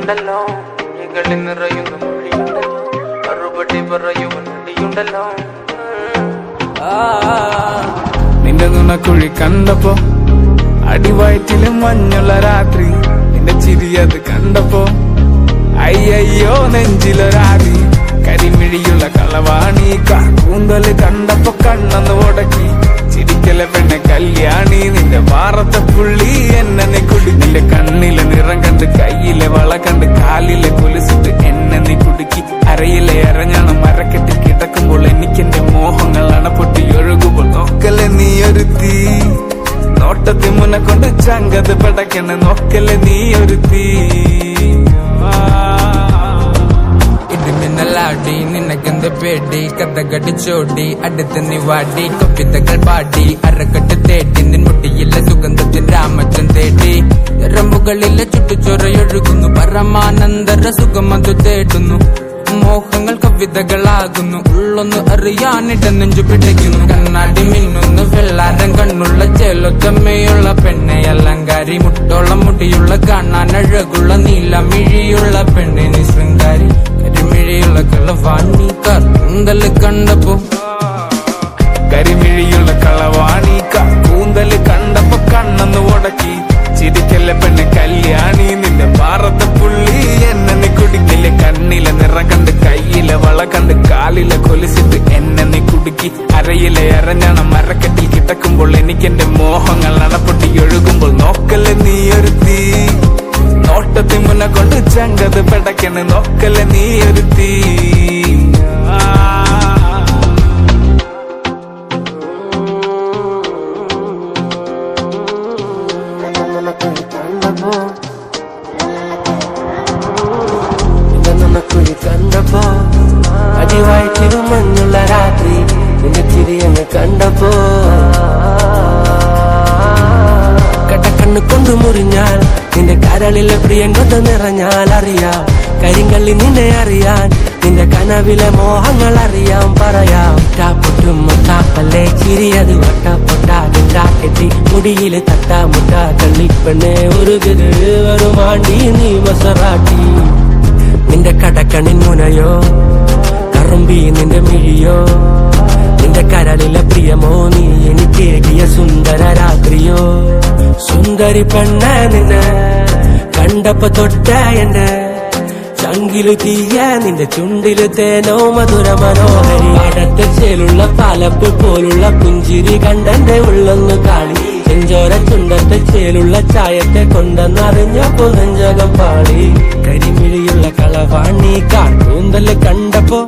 നീയുണ്ടല്ലോ മൊഴികളിൽ നിറയുന്ന മൊഴിയുണ്ടല്ലോ മറുപടി പറയുവാൻ മടിയുണ്ടല്ലോ നിന്റെ നുണക്കുഴി കണ്ടപ്പോ അടിവയറ്റിലും മഞ്ഞുള്ള രാത്രി നിന്റെ ചിരി അത് കണ്ടപ്പോ അയ്യയ്യോ നെഞ്ചിലൊരാതി കരിമിഴിയുള്ള കളവാണി കൂന്തല് കണ്ടപ്പോ കണ്ണന്ന് ഉടക്കി ചിരിക്കല പെണ്ണെ കല്യാണി നിന്റെ വാറത്തെ പുള്ളി എന്നെ നീ കുടി നിന്റെ കണ്ണിലെ നിറം കണ്ട് കയ്യിലെ വള കണ്ട് കാലിലെ കൊലുസിട്ട് എന്നെ നീ കുടുക്കി അരയിലെ അരഞ്ഞാണ് മരക്കെട്ടി കിടക്കുമ്പോൾ എനിക്കെന്റെ മോഹങ്ങൾ അണപ്പൊട്ടി ഒഴുകുമ്പോൾ നോക്കലെ നീ ഒരു തീ നോട്ടത്തി മുന കൊണ്ട് ചങ്കത് പടക്കണ നോക്കലെ നീ ഒരു തീ ഇടിമിന്നലാടി നിനക്കെന്ത് പേടി കഥകടിച്ചോടി അടുത്ത് നീ വാടി കവിതകൾ പാടി അരക്കെട്ട് തേടി നിൻ മുട്ടിയിലെ സുഗന്ധത്തിൻ രാമച്ചൻ തേടി രമ്പുകളിലെ ചുട്ടുചൊറയൊഴുകുന്നു പരമാനന്ദര സുഖമതു തേടുന്നു മോഹങ്ങൾ കവിതകളാകുന്നു ഉള്ളൊന്ന് അറിയാനിട നെഞ്ചു പിടിക്കുന്നു കണ്ണാടി മിന്നുന്നു വെള്ളാരം കണ്ണുള്ള ചേലൊത്തമ്മയുള്ള പെണ്ണെ അലങ്കാരി മുട്ടോളം മുടിയുള്ള കാണാൻ അഴകുള്ള നീലമിഴിയുള്ള പെണ്ണെ നീ ശൃംഗാരി കരിമിഴിയുള്ള കളവാണി കറുന്തല് കണ്ടപ്പോ കരിമിഴിയുള്ള കളവാണി കൂന്തല് കണ്ടപ്പോ കണ്ണന്ന് ഉടക്കി ചിരിക്കല്ല പെണ്ണ് കല്യാണി നിന്റെ പാറത്തെ പുള്ളി എന്നെ നീ കുടിക്കില്ലേ കണ്ണിലെ നിറം കണ്ട് കയ്യിലെ വള കണ്ട് കാലിലെ കൊലിസിട്ട് എന്നെ നീ കുടുക്കി അരയിലെ അരഞ്ഞാണ് മരക്കെട്ടിൽ കിടക്കുമ്പോൾ എനിക്കെന്റെ മോഹങ്ങൾ അണപ്പൊട്ടി ഒഴുകുമ്പോൾ നോക്കല്ലേ നീ ഒരു തീ നോട്ടത്തി മുന കൊണ്ട് ചങ്കത് പെടക്കണ് നോക്കല്ലേ നീ ഒരു തീ ആ നിന്റെ നന്നക്കുഴി കണ്ടപ്പോ അടിവായിട്ടിലും മഞ്ഞുള്ള രാത്രി നിന്റെ ചിരിയങ്ങ് കണ്ടപ്പോ കടക്കണ്ണ് കൊണ്ടു മുറിഞ്ഞാൽ നിന്റെ കരളിലെ പ്രിയങ്കത നിറഞ്ഞാൽ അറിയാം കരിങ്കള്ളി നിന്നെ അറിയാൻ നിന്റെ കനവിലെ മോഹങ്ങൾ അറിയാം പറയാം ടാപ്പൊട്ടും മുട്ടാപ്പല്ലേ ചിരിയത് വട്ടപ്പൊട്ടാകെട്ടി മുടിയില് തട്ടാ മുട്ട കള്ളിപ്പെണ്ണെ ഒരു വരുമാണ്ടി നീ മസറാട്ടി നിന്റെ കടക്കണിൻ മുനയോ കറുമ്പി നിന്റെ മിഴിയോ നിന്റെ കരളിലെ പ്രിയമോ നീ എനിക്കേകിയ സുന്ദര രാത്രിയോ സുന്ദരി പെണ്ണ നിന്നെ കണ്ടപ്പോ തൊട്ട എന്റെ ചങ്കിലു തീയ നിന്റെ ചുണ്ടില് തേനോ മധുര മനോഹരി പാടത്തെ ചേലുള്ള പാലപ്പ് പോലുള്ള പുഞ്ചിരി കണ്ടെന്റെ ഉള്ളൊന്ന് കാളി ചെഞ്ചോര ചുണ്ടത്തെ ചേലുള്ള ചായത്തെ കൊണ്ടെന്നറിഞ്ഞപ്പോ നെഞ്ചകം പാളി കരിമിഴിയുള്ള കളവാണി കാർക്കൂന്തല് കണ്ടപ്പോ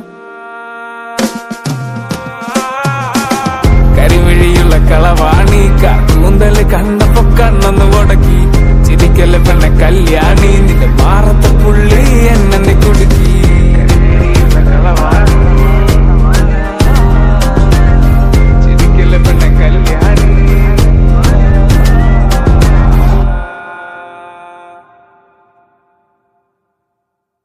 കരിമിഴിയുള്ള കളവാണി കൂന്തല് കണ്ടപ്പോ കണ്ണൊന്ന് ഉടക്കി ചിരിക്കല് പെണ്ണ കല്യാണി നിന്റെ മാറത്തെ പുള്ളി എന്നെ നീ കുടുക്കി